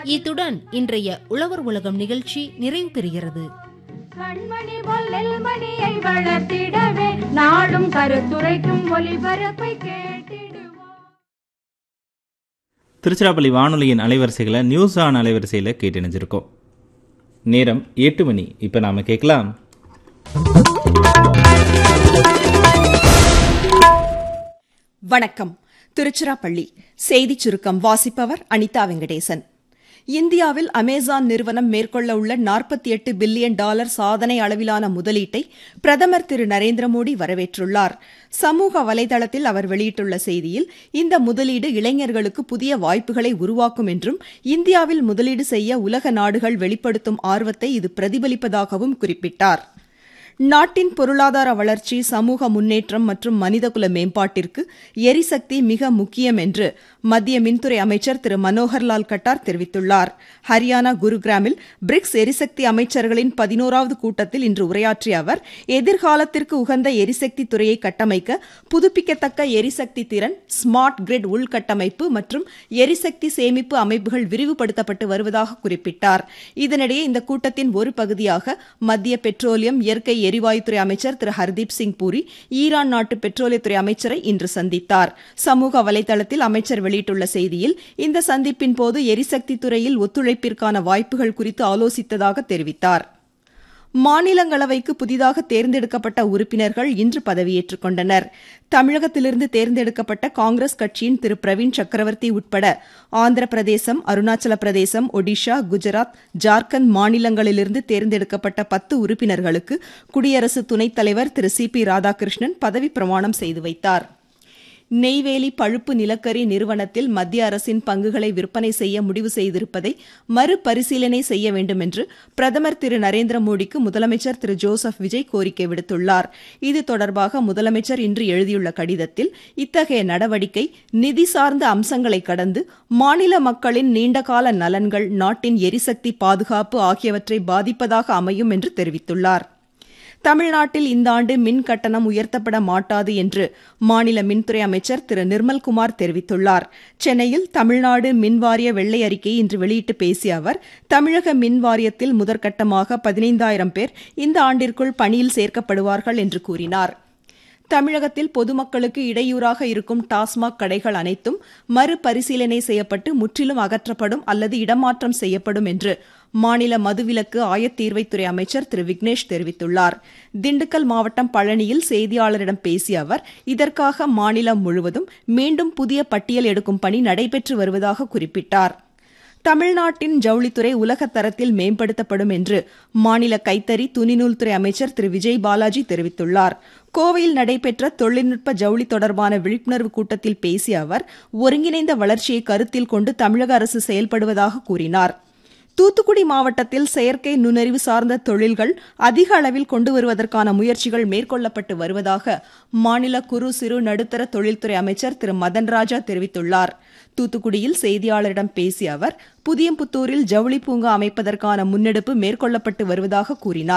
இத்துடன் இன்றைய உழவர் உலகம் நிகழ்ச்சி நிறைவு பெறுகிறது கண்மணி பொல்லில் மணியை வளர்த்திடவே நாடும் கருத்துரைக்கும் ஒலிபரப்பை கேட்டிடுவோம் திருச்சிராப்பள்ளி வானொலியின் அலைவரிசைகளை நியூஸ் ஆன் அலைவரிசையில் கேட்டு இணைஞ்சிருக்கோம் நேரம் எட்டு மணி இப்போ நாம் கேட்கலாம் வணக்கம் திருச்சிராப்பள்ளி செய்திச் சுருக்கம் வாசிப்பவர் அனிதா வெங்கடேசன் இந்தியாவில் அமேசான் நிறுவனம் மேற்கொள்ள உள்ள நாற்பத்தி எட்டு பில்லியன் டாலர் சாதனை அளவிலான முதலீட்டை பிரதமர் திரு நரேந்திர மோடி வரவேற்றுள்ளார் சமூக வலைதளத்தில் அவர் வெளியிட்டுள்ள செய்தியில் இந்த முதலீடு இளைஞர்களுக்கு புதிய வாய்ப்புகளை உருவாக்கும் என்றும் இந்தியாவில் முதலீடு செய்ய உலக நாடுகள் வெளிப்படுத்தும் ஆர்வத்தை இது பிரதிபலிப்பதாகவும் குறிப்பிட்டார் நாட்டின் பொருளாதார வளர்ச்சி சமூக முன்னேற்றம் மற்றும் மனிதகுல மேம்பாட்டிற்கு எரிசக்தி மிக முக்கியம் என்று மத்திய மின்துறை அமைச்சர் திரு மனோகர்லால் கட்டார் தெரிவித்துள்ளார் ஹரியானா குருகிராமில் பிரிக்ஸ் எரிசக்தி அமைச்சர்களின் பதினோராவது கூட்டத்தில் இன்று உரையாற்றிய அவர் எதிர்காலத்திற்கு உகந்த எரிசக்தி துறையை கட்டமைக்க புதுப்பிக்கத்தக்க எரிசக்தி திறன் ஸ்மார்ட் கிரிட் உள்கட்டமைப்பு மற்றும் எரிசக்தி சேமிப்பு அமைப்புகள் விரிவுபடுத்தப்பட்டு வருவதாக குறிப்பிட்டார் இதனிடையே இந்த கூட்டத்தின் ஒரு பகுதியாக மத்திய பெட்ரோலியம் இயற்கை எரிவாயுத்துறை அமைச்சர் திரு ஹர்தீப் சிங் பூரி ஈரான் நாட்டு பெட்ரோலியத்துறை அமைச்சரை இன்று சந்தித்தார் சமூக வலைதளத்தில் அமைச்சர் வெளியிட்டுள்ள செய்தியில் இந்த சந்திப்பின் போது எரிசக்தி துறையில் ஒத்துழைப்பிற்கான வாய்ப்புகள் குறித்து ஆலோசித்ததாக தெரிவித்தார் மாநிலங்களவைக்கு புதிதாக தேர்ந்தெடுக்கப்பட்ட உறுப்பினர்கள் இன்று பதவியேற்றுக் கொண்டனர் தமிழகத்திலிருந்து தேர்ந்தெடுக்கப்பட்ட காங்கிரஸ் கட்சியின் திரு பிரவீன் சக்கரவர்த்தி உட்பட ஆந்திர பிரதேசம் அருணாச்சல பிரதேசம் ஒடிஷா குஜராத் ஜார்க்கண்ட் மாநிலங்களிலிருந்து தேர்ந்தெடுக்கப்பட்ட பத்து உறுப்பினர்களுக்கு குடியரசு துணைத் தலைவர் திரு சி பி ராதாகிருஷ்ணன் பதவிப் பிரமாணம் செய்து வைத்தார் நெய்வேலி பழுப்பு நிலக்கரி நிறுவனத்தில் மத்திய அரசின் பங்குகளை விற்பனை செய்ய முடிவு செய்திருப்பதை மறுபரிசீலனை செய்ய வேண்டும் என்று பிரதமர் திரு நரேந்திர மோடிக்கு முதலமைச்சர் திரு ஜோசப் விஜய் கோரிக்கை விடுத்துள்ளார் இது தொடர்பாக முதலமைச்சர் இன்று எழுதியுள்ள கடிதத்தில் இத்தகைய நடவடிக்கை நிதி சார்ந்த அம்சங்களை கடந்து மாநில மக்களின் நீண்டகால நலன்கள் நாட்டின் எரிசக்தி பாதுகாப்பு ஆகியவற்றை பாதிப்பதாக அமையும் என்று தெரிவித்துள்ளார் தமிழ்நாட்டில் இந்த ஆண்டு மின் கட்டணம் உயர்த்தப்பட மாட்டாது என்று மாநில மின்துறை அமைச்சர் திரு நிர்மல்குமார் தெரிவித்துள்ளார் சென்னையில் தமிழ்நாடு மின்வாரிய வெள்ளை அறிக்கையை இன்று வெளியிட்டு பேசிய அவர் தமிழக மின் வாரியத்தில் முதற்கட்டமாக பதினைந்தாயிரம் பேர் இந்த ஆண்டிற்குள் பணியில் சேர்க்கப்படுவார்கள் என்று கூறினார் தமிழகத்தில் பொதுமக்களுக்கு இடையூறாக இருக்கும் டாஸ்மாக் கடைகள் அனைத்தும் மறுபரிசீலனை செய்யப்பட்டு முற்றிலும் அகற்றப்படும் அல்லது இடமாற்றம் செய்யப்படும் என்று மாநில மதுவிலக்கு ஆயத்தீர்வைத்துறை அமைச்சர் திரு விக்னேஷ் தெரிவித்துள்ளார் திண்டுக்கல் மாவட்டம் பழனியில் செய்தியாளரிடம் பேசிய அவர் இதற்காக மாநிலம் முழுவதும் மீண்டும் புதிய பட்டியல் எடுக்கும் பணி நடைபெற்று வருவதாக குறிப்பிட்டார் தமிழ்நாட்டின் ஜவுளித்துறை உலகத் தரத்தில் மேம்படுத்தப்படும் என்று மாநில கைத்தறி துணிநூல்துறை அமைச்சர் திரு விஜய் பாலாஜி தெரிவித்துள்ளார் கோவையில் நடைபெற்ற தொழில்நுட்ப ஜவுளி தொடர்பான விழிப்புணர்வு கூட்டத்தில் பேசிய அவர் ஒருங்கிணைந்த வளர்ச்சியை கருத்தில் கொண்டு தமிழக அரசு செயல்படுவதாக கூறினார் தூத்துக்குடி மாவட்டத்தில் செயற்கை நுண்ணறிவு சார்ந்த தொழில்கள் அதிக அளவில் கொண்டு வருவதற்கான முயற்சிகள் மேற்கொள்ளப்பட்டு வருவதாக மாநில குறு சிறு நடுத்தர தொழில்துறை அமைச்சர் திரு மதன் ராஜா தெரிவித்துள்ளார் தூத்துக்குடியில் செய்தியாளரிடம் பேசிய அவர் புதியம்புத்தூரில் ஜவுளி பூங்கா அமைப்பதற்கான முன்னெடுப்பு மேற்கொள்ளப்பட்டு வருவதாக கூறினார்